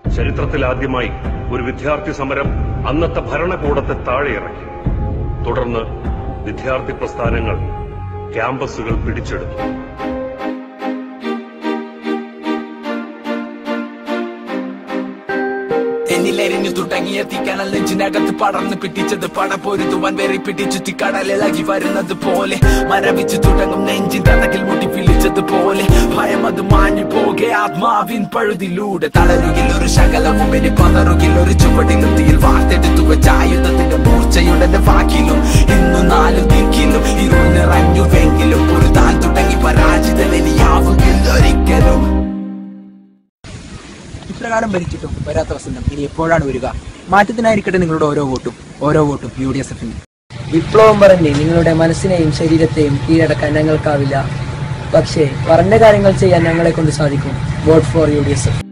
ചരിത്രത്തിലാദ്യമായി ഒരു വിദ്യാർത്ഥി സമരം അന്നത്തെ ഭരണകൂടത്തെ താഴെയിറക്കി തുടർന്ന് വിദ്യാർത്ഥി പ്രസ്ഥാനങ്ങൾ ക്യാമ്പസുകൾ പിടിച്ചെടുത്തു എന്നിലെരിഞ്ഞു തുടങ്ങിയ തീക്കനൽ നെഞ്ചിനകത്ത് പടർന്ന് പിടിച്ചത് പടപൊരുതുവാൻ വെറി പിടിച്ചു കടലിളകി വരുന്നത് പോലെ മരവിച്ചു തുടങ്ങും നെഞ്ചിൻ തടകിൽ മുട്ടി പിളിച്ചത് പോലെ ഭയം അത് മാഞ്ഞു പോകെ ആത്മാവിൻ പഴുതിലൂടെ തളരുകിൽ ഒരു ശകലവും ഇനി പതറുകിൽ ഒരു ചുവടിലും തീയിൽ വാർത്തെടുത്തു വെച്ച ആയുധത്തിന്റെ മൂർച്ചയുടെ വാക്കിലും ഇന്നു നാലു ദിക്കിലും ഇരുൾ നിറഞ്ഞുവെങ്കിലും ഒരു താൻ തുടങ്ങി പരാജിതൻ ഇനിയാവുകില്ല ഒരിക്കലും ഇപ്രകാരം ഭരിച്ചിട്ടും വരാത്ത വസന്തം ഇനി എപ്പോഴാണ് വരിക മാറ്റത്തിനായിരിക്കട്ടെ നിങ്ങളുടെ ഓരോ വോട്ടും ഓരോ വോട്ടും യു ഡി എസ് എഫിന് വിപ്ലവം പറഞ്ഞ് നിങ്ങളുടെ മനസ്സിനെയും ശരീരത്തെയും കീഴടക്കാൻ ഞങ്ങൾക്കാവില്ല പക്ഷേ പറഞ്ഞ കാര്യങ്ങൾ ചെയ്യാൻ ഞങ്ങളെ കൊണ്ട് സാധിക്കും vote for U D S F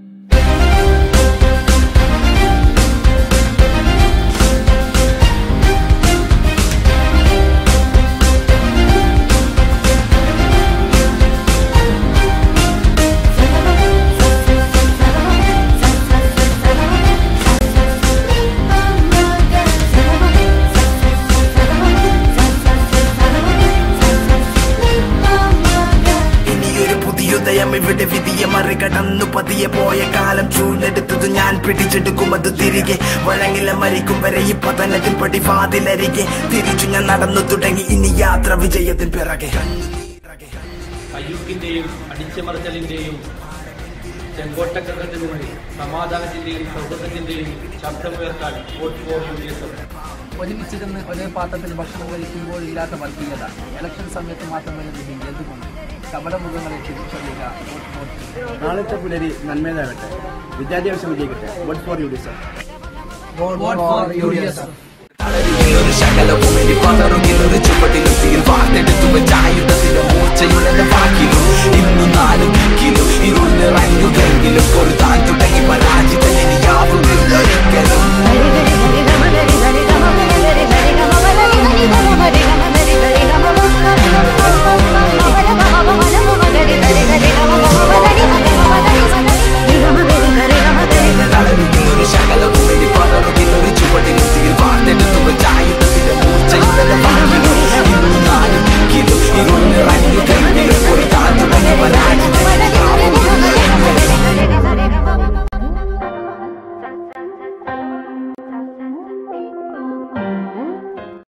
ഇനിയൊരു പുതിയുദയം ഇവിടെ വിധിയെ മറികടന്നു പതിയെ പോയ കാലം ചൂലെടുത്തത് ഞാൻ പിടിച്ചെടുക്കും അത് തിരികെ വഴങ്ങില മരിക്കും വരെ ഈ പതനത്തിൽ പടിവാതിലരികെ തിരിച്ചു ഞാൻ നടന്നു തുടങ്ങി ഇനി യാത്ര വിജയത്തിൻ പിറകെ അയ്യൂക്കിന്റെയും അടിച്ചമർത്തലിന്റെയും ചെങ്കോട്ടക്കകത്തിന് മുന്നിൽ സമാധാനത്തിന്റെയും സൗഹൃദത്തിന്റെയും ശബ്ദമുയർത്താൻ vote for U D F ഒരുമിച്ചിരുന്ന് ഒരേ പാത്രത്തിൽ ഭക്ഷണം കഴിക്കുമ്പോൾ ഇല്ലാത്ത വർഗീയത ഇലക്ഷൻ സമയത്ത് മാത്രം വരുന്നത് എന്തുകൊണ്ട് കപടമുഖങ്ങളെ തിരിച്ചറിയുക വോട്ട് ഫോർ നാളത്തെ പുലരി നന്മേതാവട്ടെ വിദ്യാഭ്യാസം വിജയിക്കട്ടെ vote for U D F vote for U D S തളരുകിൽ ഒരു ശകലവും ഇനി പതറുകിൽ ഒരു ചുവട്ടിലും തീർ വാർത്തെടുത്തു വെച്ച ആയുധത്തിന്റെ മൂർച്ചയുടെ വാക്കിലും ഇന്നു